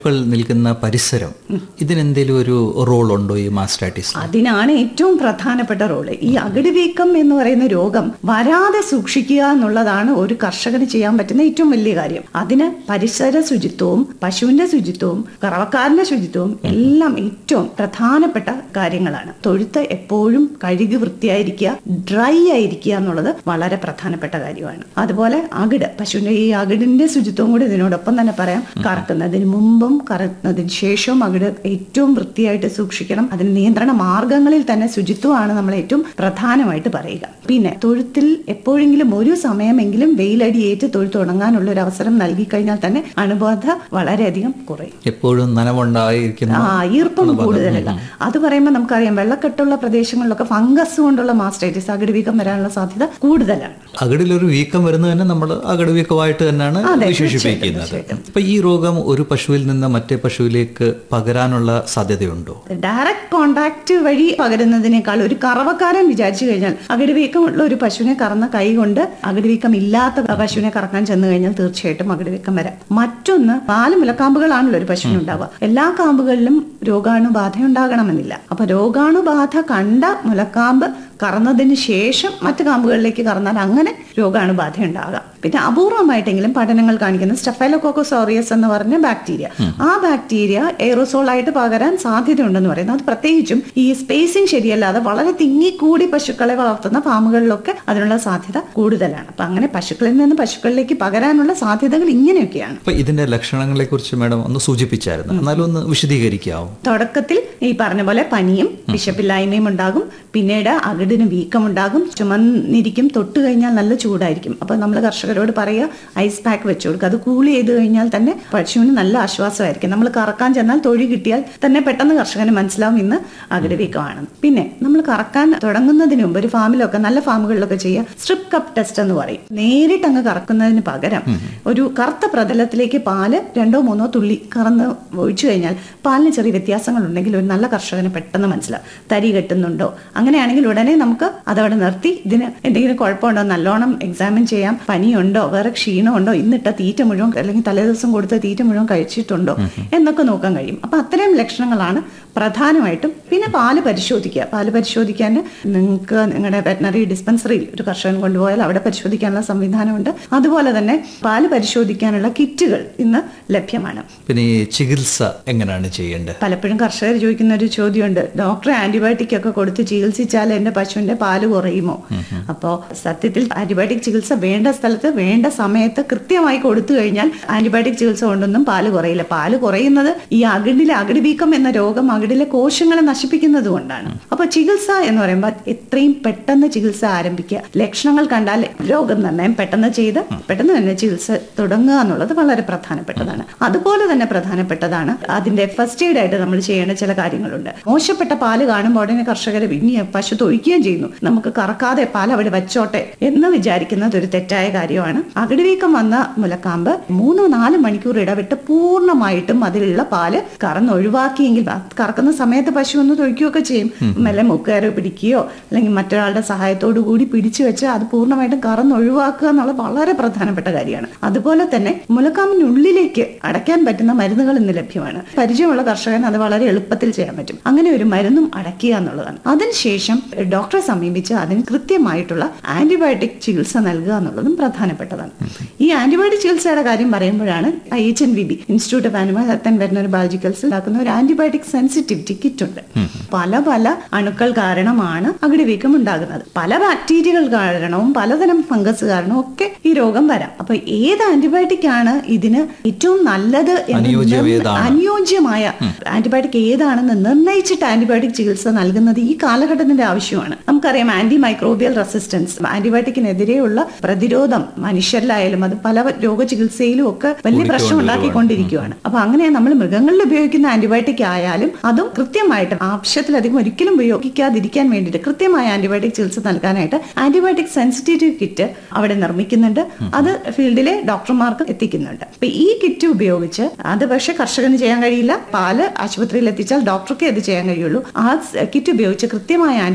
ഇപ്പോൾ നിൽക്കുന്ന പരിസരം ഇതിനെന്തെങ്കിലും ഒരു റോൾ ഉണ്ടോ ഈ മാസ്റ്റൈറ്റിസ് അതിനാണ് ഏറ്റവും പ്രധാനപ്പെട്ട റോള് ഈ അകിട് വീക്കം എന്ന് പറയുന്ന രോഗം വരാതെ സൂക്ഷിക്കുക എന്നുള്ളതാണ് ഒരു കർഷകന് ചെയ്യാൻ പറ്റുന്ന ഏറ്റവും വലിയ കാര്യം അതിന് പരിസര ശുചിത്വവും പശുവിന്റെ ശുചിത്വവും കറവക്കാരന്റെ ശുചിത്വവും എല്ലാം ഏറ്റവും പ്രധാനപ്പെട്ട കാര്യങ്ങളാണ് തൊഴുത്ത് എപ്പോഴും കഴുകി വൃത്തിയായിരിക്കുക ഡ്രൈ ആയിരിക്കുക എന്നുള്ളത് വളരെ പ്രധാനപ്പെട്ട കാര്യമാണ് അതുപോലെ അകിട് പശുവിന്റെ ഈ അകിടിന്റെ ശുചിത്വം കൂടി ഇതിനോടൊപ്പം തന്നെ പറയാം കറക്കുന്നതിന് മുമ്പും കറക്കുന്നതിന് ശേഷവും അകിട് ഏറ്റവും വൃത്തിയായിട്ട് സൂക്ഷിക്കണം അതിന് നിയന്ത്രണ മാർഗങ്ങളിൽ തന്നെ ശുചിത്വമാണ് നമ്മൾ ഏറ്റവും പ്രധാനമായിട്ട് പറയുക പിന്നെ തൊഴുത്തിൽ എപ്പോഴെങ്കിലും ഒരു സമയമെങ്കിലും വെയിലടിയേറ്റ് തൊഴുത്ത് ഉണങ്ങാനുള്ള ഒരു അവസരം നൽകി കഴിഞ്ഞാൽ തന്നെ അണുബാധ വളരെയധികം കുറയും എപ്പോഴും നനവുണ്ടായിരിക്കുന്ന ആ ഈർപ്പം കൂടുതലല്ല അത് പറയുമ്പോൾ നമുക്കറിയാം വെള്ളക്കെട്ടുള്ള പ്രദേശങ്ങളിലൊക്കെ ഫംഗസ് കൊണ്ടുള്ള മാസ്റ്റൈറ്റിസ് അകിട് വീക്കം വരാനുള്ള സാധ്യത കൂടുതലാണ് അകടിലൊരു വീക്കം വരുന്നത് തന്നെ നമ്മൾ അകട് വീക്കമായിട്ട് തന്നെയാണ് അതെ, വിശേഷിപ്പിക്കുന്നത് തീർച്ചയായിട്ടും, അപ്പൊ ഈ രോഗം ഒരു പശുവിൽ നിന്ന് മറ്റേ പശുവിലേക്ക് പകരാനുള്ള സാധ്യതയുണ്ടോ ഡയറക്റ്റ് കോണ്ടാക്ട് വഴി പകരുന്നതിനേക്കാൾ ഒരു കറവക്കാരൻ വിചാരിച്ചു കഴിഞ്ഞാൽ അകിടുവീക്കമുള്ള ഒരു പശുവിനെ കറന്ന കൈ കൊണ്ട് അകിടുവീക്കം ഇല്ലാത്ത പശുവിനെ കറക്കാൻ ചെന്ന് കഴിഞ്ഞാൽ തീർച്ചയായിട്ടും അകിടുവീക്കം വരാം മറ്റൊന്ന് നാല് മുലക്കാമ്പുകളാണല്ലോ ഒരു പശുവിന് ഉണ്ടാവുക എല്ലാ കാമ്പുകളിലും രോഗാണുബാധ ഉണ്ടാകണമെന്നില്ല അപ്പൊ രോഗാണുബാധ കണ്ട മുലക്കാമ്പ് കറന്നതിന് ശേഷം മറ്റു കാമ്പുകളിലേക്ക് കറന്നാൽ അങ്ങനെ രോഗാണുബാധ ഉണ്ടാകാം പിന്നെ അപൂർവമായിട്ടെങ്കിലും പഠനങ്ങൾ കാണിക്കുന്ന സ്റ്റെഫൈലോകോക്കോസോറിയസ് എന്ന് പറഞ്ഞ ബാക്ടീരിയ ആ ബാക്ടീരിയ എയറോസോൾ ആയിട്ട് പകരാൻ സാധ്യതയുണ്ടെന്ന് പറയുന്നത് അത് പ്രത്യേകിച്ചും ഈ സ്പേസിംഗ് ശരിയല്ലാതെ വളരെ തിങ്ങിക്കൂടി പശുക്കളെ വളർത്തുന്ന ഫാമുകളിലൊക്കെ അതിനുള്ള സാധ്യത കൂടുതലാണ് അപ്പൊ അങ്ങനെ പശുക്കളിൽ നിന്ന് പശുക്കളിലേക്ക് പകരാനുള്ള സാധ്യതകൾ ഇങ്ങനെയൊക്കെയാണ് അപ്പൊ ഇതിന്റെ ലക്ഷണങ്ങളെ കുറിച്ച് മാഡം ഒന്ന് സൂചിപ്പിച്ചായിരുന്നു എന്നാലും ഒന്ന് വിശദീകരിക്കാവോ തുടക്കത്തിൽ ഈ പറഞ്ഞ പോലെ പനിയും വിശപ്പില്ലായ്മയും ഉണ്ടാകും പിന്നീട് അകിടിന് വീക്കമുണ്ടാകും ചുമന്നിരിക്കും തൊട്ട് കഴിഞ്ഞാൽ നല്ല ചൂടായിരിക്കും അപ്പൊ നമ്മൾ കർഷകരോട് പറയുക ഐസ് പാക്ക് വെച്ചു കൊടുക്കുക അത് കൂൾ ചെയ്ത് കഴിഞ്ഞാൽ തന്നെ പശുവിന് നല്ല ആശ്വാസമായിരിക്കും നമ്മൾ കറക്കാൻ ചെന്നാൽ തൊഴി കിട്ടിയാൽ തന്നെ പെട്ടെന്ന് കർഷകന് മനസ്സിലാവും ഇന്ന് അകിട് വീക്കമാണ് പിന്നെ നമ്മൾ കറക്കാൻ തുടങ്ങുന്നതിന് മുമ്പ് ഒരു ഫാമിലൊക്കെ നല്ല ഫാമുകളിലൊക്കെ ചെയ്യുക സ്ട്രിപ്പ് കപ്പ് ടെസ്റ്റ് എന്ന് പറയും നേരിട്ട് അങ്ങ് കറക്കുന്നതിന് പകരം ഒരു കറുത്ത പ്രതലത്തിലേക്ക് പാല് രണ്ടോ മൂന്നോ തുള്ളി കറന്ന് ഒഴിച്ചു കഴിഞ്ഞാൽ പാലിന് ചെറിയ വ്യത്യാസങ്ങൾ ഉണ്ടെങ്കിൽ ഒരു നല്ല കർഷകന് പെട്ടെന്ന് മനസ്സിലാവും തരി കെട്ടുന്നുണ്ടോ അങ്ങനെയാണെങ്കിൽ ഉടനെ നമുക്ക് അതവിടെ നിർത്തി ഇതിന് എന്തെങ്കിലും കുഴപ്പമുണ്ടോ നല്ലോണം എക്സാമിൻ ചെയ്യാം പനിയുണ്ടോ വേറെ ക്ഷീണമുണ്ടോ ഇന്നിട്ട തീറ്റ മുഴുവൻ അല്ലെങ്കിൽ തലേദിവസം കൊടുത്ത തീറ്റ മുഴുവൻ കഴിച്ചിട്ടുണ്ടോ എന്നൊക്കെ നോക്കാൻ കഴിയും അപ്പൊ അത്തരം ലക്ഷണങ്ങളാണ് പ്രധാനമായിട്ടും പിന്നെ പാല് പരിശോധിക്കുക പാല് പരിശോധിക്കാൻ നിങ്ങൾക്ക് നിങ്ങളുടെ വെറ്റനറി ഡിസ്പെൻസറിയിൽ ഒരു കർഷകൻ കൊണ്ടുപോയാൽ അവിടെ പരിശോധിക്കാനുള്ള സംവിധാനമുണ്ട് അതുപോലെ തന്നെ പാല് പരിശോധിക്കാനുള്ള കിറ്റുകൾ ഇന്ന് ലഭ്യമാണ് പിന്നെ ഈ ചികിത്സ എങ്ങനെയാണ് ചെയ്യേണ്ടത് പലപ്പോഴും കർഷകർ ചോദിക്കുന്ന ഒരു ചോദ്യമുണ്ട് ഡോക്ടറെ ആന്റിബയോട്ടിക് ഒക്കെ കൊടുത്ത് ചികിത്സിച്ചാൽ എന്റെ പശുവിന്റെ പാല് കുറയുമോ അപ്പോൾ സത്യത്തിൽ ആന്റിബയോട്ടിക് ചികിത്സ വേണ്ട സ്ഥലത്ത് വേണ്ട സമയത്ത് കൃത്യമായി കൊടുത്തു കഴിഞ്ഞാൽ ആന്റിബയോട്ടിക് ചികിത്സ കൊണ്ടൊന്നും പാല് കുറയില്ല പാല് കുറയുന്നത് ഈ അകിടിലെ അകിട് വീക്കം എന്ന രോഗം അകിടിലെ കോശങ്ങളെ നശിപ്പിക്കുന്നത് കൊണ്ടാണ് അപ്പൊ ചികിത്സ എന്ന് പറയുമ്പോൾ എത്രയും പെട്ടെന്ന് ചികിത്സ ആരംഭിക്കുക ലക്ഷണങ്ങൾ കണ്ടാൽ രോഗനിർണയം പെട്ടെന്ന് ചെയ്ത് പെട്ടെന്ന് തന്നെ ചികിത്സ തുടങ്ങുക എന്നുള്ളത് വളരെ പ്രധാനപ്പെട്ടതാണ് അതുപോലെ തന്നെ പ്രധാനപ്പെട്ടതാണ് അതിന്റെ ഫസ്റ്റ് എയ്ഡ് ആയിട്ട് നമ്മൾ ചെയ്യേണ്ട ചില കാര്യങ്ങളുണ്ട് മോശപ്പെട്ട പാല് കാണുമ്പോൾ ഉടനെ കർഷകർ ഇനി പശു തൊഴിക്കുകയും ചെയ്യുന്നു നമുക്ക് കറക്കാതെ പാൽ അവിടെ വെച്ചോട്ടെ എന്ന് വിചാരിക്കുന്നത് ഒരു തെറ്റായ കാര്യമാണ് അകിടുവീക്കം വന്ന മുലക്കാമ്പ് മൂന്നോ നാല് മണിക്കൂർ ഇടവിട്ട് പൂർണ്ണമായിട്ടും അതിലുള്ള പാല് കറന്ന് ഒഴിവാക്കിയെങ്കിൽ ആ കറക്കുന്ന സമയത്ത് പശു ഒന്ന് തൊഴിക്കുകയൊക്കെ ചെയ്യും മെല്ലെ മുക്കയറ് പിടിക്കുകയോ അല്ലെങ്കിൽ മറ്റൊരാളുടെ സഹായത്തോടു കൂടി പിടിച്ചു വെച്ച് അത് പൂർണ്ണമായിട്ടും കറന്ന് ഒഴിവാക്കുക എന്നുള്ളത് വളരെ പ്രധാനപ്പെട്ട കാര്യമാണ് അതുപോലെ തന്നെ മുലക്കാമ്പിനുള്ളിലേക്ക് അടയ്ക്കാൻ പറ്റുന്ന മരുന്നുകൾ ഇന്ന് ലഭ്യമാണ് പരിചയമുള്ള കർഷകൻ അത് വളരെ എളുപ്പത്തിൽ ചെയ്യാൻ പറ്റും അങ്ങനെ ഒരു മരുന്നും അടയ്ക്കുക എന്നുള്ളതാണ് അതിനുശേഷം ഡോക്ടറെ സമീപിച്ച് അതിന് കൃത്യമായിട്ടുള്ള ആന്റിബയോട്ടിക് ചികിത്സ നൽകുക എന്നുള്ളതും പ്രധാനപ്പെട്ടതാണ് ഈ ആന്റിബയോട്ടിക് ചികിത്സയുടെ കാര്യം പറയുമ്പോഴാണ് I H N V B institute of animal health and veterinary ബയോളജിക്കൽസിൽ ഉണ്ടാക്കുന്ന ഒരു ആന്റിബയോട്ടിക് സെൻസിറ്റിവിറ്റി കിറ്റ് ഉണ്ട് പല പല അണുക്കൾ കാരണമാണ് അകിടുവീക്കം ഉണ്ടാകുന്നത് പല ബാക്ടീരിയകൾ കാരണവും പലതരം ഫംഗസ് കാരണവും ഒക്കെ ഈ രോഗം വരാം അപ്പൊ ഏത് ആന്റിബയോട്ടിക് ആണ് ഇതിന് ഏറ്റവും നല്ലത് എന്ന് അനുയോജ്യം നിർണ്ണ- ഏതാണ്? അനുയോജ്യമായ ആന്റിബയോട്ടിക് ഏതാണെന്ന് നിർണയിച്ചിട്ട് ആന്റിബയോട്ടിക് ചികിത്സ നൽകുന്നത് ഈ കാലഘട്ടത്തിന്റെ ആവശ്യമാണ് നമുക്കറിയാം ആന്റി മൈക്രോബിയൽ റെസിസ്റ്റൻസ് ആന്റിബയോട്ടിക്കിനെതിരെയുള്ള പ്രതിരോധം മനുഷ്യരിലായാലും അത് പല രോഗചികിത്സയിലും ഒക്കെ വലിയ പ്രശ്നം ഉണ്ടാക്കിക്കൊണ്ടിരിക്കുകയാണ് അപ്പൊ അങ്ങനെ നമ്മൾ മൃഗങ്ങളിൽ ഉപയോഗിക്കുന്ന ആന്റിബയോട്ടിക് ആയാലും അതും കൃത്യമായിട്ട് ആവശ്യത്തിലധികം ഒരിക്കലും ഉപയോഗിക്കാതിരിക്കാൻ വേണ്ടിയിട്ട് കൃത്യമായ ആന്റിബയോട്ടിക് ചികിത്സ നൽകാനായിട്ട് ആന്റിബയോട്ടിക് സെൻസിറ്റീവ് കിറ്റ് അവിടെ നിർമ്മിക്കുന്നുണ്ട് അത് ഫീൽഡിലെ ഡോക്ടർമാർക്ക് എത്തിക്കുന്നുണ്ട് അപ്പൊ ഈ കിറ്റ് ഉപയോഗിച്ച് അത് പക്ഷെ കർഷകന് ചെയ്യാൻ കഴിയില്ല പാല് ആശുപത്രിയിൽ എത്തിച്ചാൽ ഡോക്ടർക്ക് ഇത് ചെയ്യാൻ കഴിയുള്ളൂ ആ കിറ്റ് ഉപയോഗിച്ച് കൃത്യമായ ആന്റിബയോട്ടിക്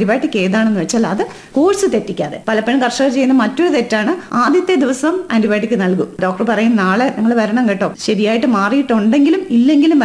ഏതാണെന്ന് വെച്ചാൽ അത് കോഴ്സ് തെറ്റിക്കാതെ പലപ്പോഴും കർഷകർ ചെയ്യുന്ന മറ്റൊരു തെറ്റാണ് ആദ്യത്തെ ദിവസം ആന്റിബയോട്ടിക് നൽകും ഡോക്ടർ പറയും നാളെ നിങ്ങൾ വരണം കേട്ടോ ശരിയായിട്ട് മാറിയിട്ടുണ്ടെങ്കിലും ഇല്ലെങ്കിലും